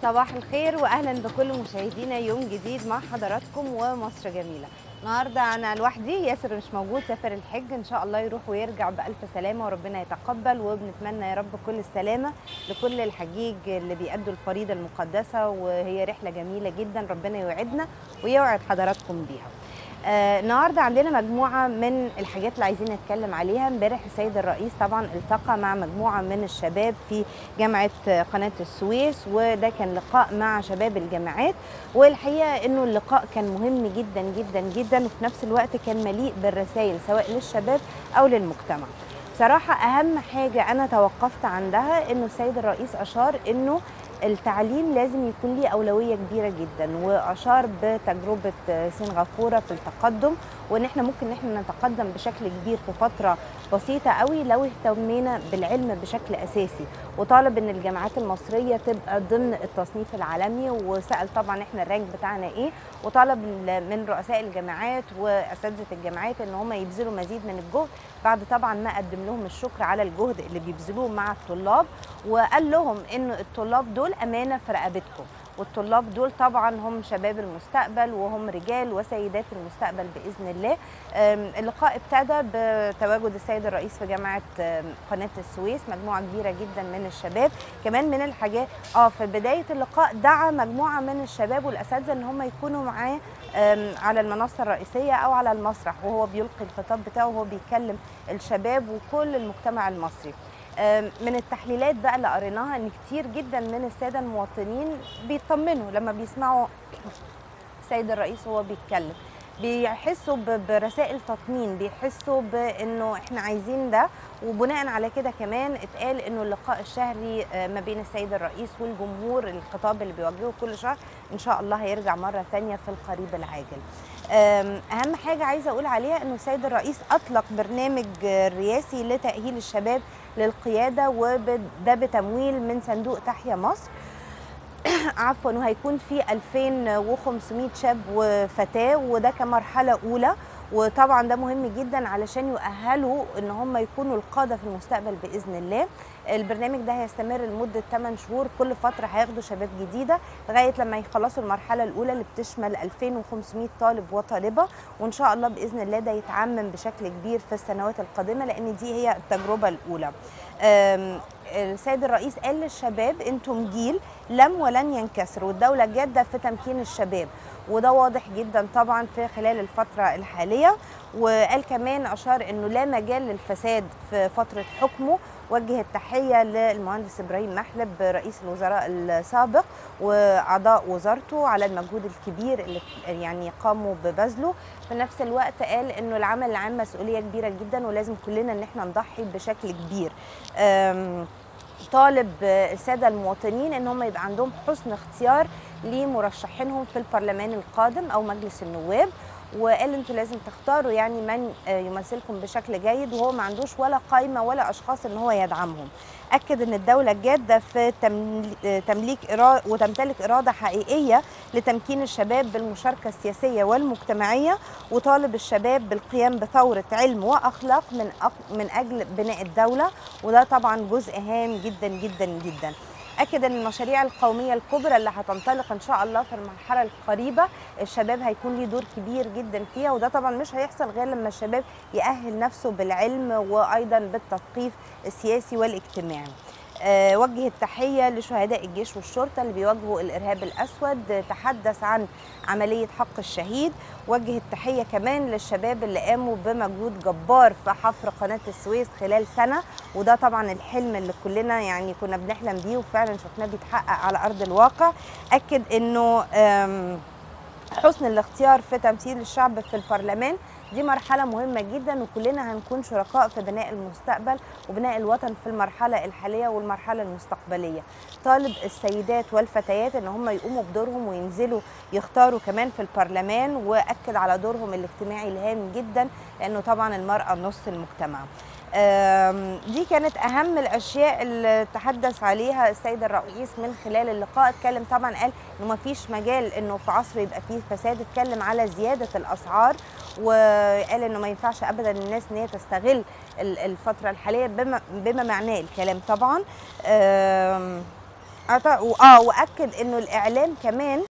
صباح الخير واهلا بكل مشاهدينا يوم جديد مع حضراتكم ومصر جميله النهارده انا لوحدي ياسر مش موجود سافر الحج ان شاء الله يروح ويرجع بالف سلامه وربنا يتقبل وبنتمنى يا رب كل السلامه لكل الحجيج اللي بيأدوا الفريضه المقدسه وهي رحله جميله جدا ربنا يوعدنا ويوعد حضراتكم بيها آه، النهارده عندنا مجموعه من الحاجات اللي عايزين نتكلم عليها امبارح السيد الرئيس طبعا التقى مع مجموعه من الشباب في جامعه آه، قناه السويس وده كان لقاء مع شباب الجامعات والحقيقه انه اللقاء كان مهم جدا جدا جدا وفي نفس الوقت كان مليء بالرسائل سواء للشباب او للمجتمع بصراحة أهم حاجة أنا توقفت عندها إنه السيد الرئيس أشار إنه التعليم لازم يكون ليه أولوية كبيرة جدا وأشار بتجربة سنغافورة في التقدم وإن إحنا ممكن إن إحنا نتقدم بشكل كبير في فترة بسيطة قوي لو اهتمينا بالعلم بشكل أساسي وطالب إن الجامعات المصرية تبقى ضمن التصنيف العالمي وسأل طبعا إحنا الرانك بتاعنا إيه وطلب من رؤساء الجامعات وأساتذة الجامعات إن هم يبذلوا مزيد من الجهد بعد طبعا ما قدم لهم الشكر على الجهد اللي بيبذلوه مع الطلاب وقال لهم إن الطلاب دول أمانة في رقبتكم والطلاب دول طبعا هم شباب المستقبل وهم رجال وسيدات المستقبل باذن الله اللقاء ابتدى بتواجد السيد الرئيس في جامعه قناه السويس مجموعه كبيره جدا من الشباب كمان من الحاجات اه في بدايه اللقاء دعا مجموعه من الشباب والاساتذه ان هم يكونوا معاه على المنصه الرئيسيه او على المسرح وهو بيلقي الخطاب بتاعه وهو بيكلم الشباب وكل المجتمع المصري من التحليلات بقى اللي قريناها ان كتير جدا من الساده المواطنين بيطمنوا لما بيسمعوا السيد الرئيس وهو بيتكلم بيحسوا برسائل تطمين بيحسوا بانه احنا عايزين ده وبناء على كده كمان اتقال انه اللقاء الشهري ما بين السيد الرئيس والجمهور الخطاب اللي بيوجهه كل شهر ان شاء الله هيرجع مره ثانيه في القريب العاجل اهم حاجه عايزه اقول عليها انه السيد الرئيس اطلق برنامج رئاسي لتاهيل الشباب للقياده وده بتمويل من صندوق تحيا مصر عفوا وهيكون في 2500 شاب وفتاه وده كمرحله اولى وطبعا ده مهم جدا علشان يؤهلوا ان هم يكونوا القاده في المستقبل باذن الله البرنامج ده هيستمر لمده 8 شهور كل فتره هياخدوا شباب جديده لغايه لما يخلصوا المرحله الاولى اللي بتشمل 2500 طالب وطالبه وان شاء الله باذن الله ده يتعمم بشكل كبير في السنوات القادمه لان دي هي التجربه الاولى السيد الرئيس قال للشباب انتم جيل لم ولن ينكسر والدوله جاده في تمكين الشباب وده واضح جدا طبعا في خلال الفتره الحاليه وقال كمان اشار انه لا مجال للفساد في فتره حكمه وجه التحيه للمهندس ابراهيم محلب رئيس الوزراء السابق واعضاء وزارته على المجهود الكبير اللي يعني قاموا ببذله في نفس الوقت قال انه العمل العام مسؤوليه كبيره جدا ولازم كلنا ان احنا نضحي بشكل كبير طالب الساده المواطنين ان هم يبقى عندهم حسن اختيار لمرشحينهم في البرلمان القادم او مجلس النواب وقال انتوا لازم تختاروا يعني من يمثلكم بشكل جيد وهو ما عندوش ولا قائمه ولا اشخاص ان هو يدعمهم اكد ان الدوله جاده في تمليك إرادة وتمتلك اراده حقيقيه لتمكين الشباب بالمشاركه السياسيه والمجتمعيه وطالب الشباب بالقيام بثوره علم واخلاق من من اجل بناء الدوله وده طبعا جزء هام جدا جدا جدا اكد ان المشاريع القوميه الكبرى اللي هتنطلق ان شاء الله في المرحله القريبه الشباب هيكون ليه دور كبير جدا فيها وده طبعا مش هيحصل غير لما الشباب يأهل نفسه بالعلم وايضا بالتثقيف السياسي والاجتماعي أه وجه التحية لشهداء الجيش والشرطة اللي بيواجهوا الإرهاب الأسود تحدث عن عملية حق الشهيد وجه التحية كمان للشباب اللي قاموا بمجهود جبار في حفر قناة السويس خلال سنة وده طبعا الحلم اللي كلنا يعني كنا بنحلم بيه وفعلا شفناه بيتحقق على أرض الواقع أكد أنه حسن الاختيار في تمثيل الشعب في البرلمان دي مرحلة مهمة جدا وكلنا هنكون شركاء في بناء المستقبل وبناء الوطن في المرحلة الحالية والمرحلة المستقبلية طالب السيدات والفتيات ان هم يقوموا بدورهم وينزلوا يختاروا كمان في البرلمان واكد على دورهم الاجتماعي الهام جدا لانه طبعا المرأة نص المجتمع دي كانت اهم الاشياء اللي تحدث عليها السيد الرئيس من خلال اللقاء اتكلم طبعا قال انه ما فيش مجال انه في عصر يبقى فيه فساد اتكلم على زياده الاسعار وقال انه ما ينفعش ابدا الناس ان هي تستغل الفتره الحاليه بما, بما معناه الكلام طبعا اه طبعاً. اه واكد انه الاعلام كمان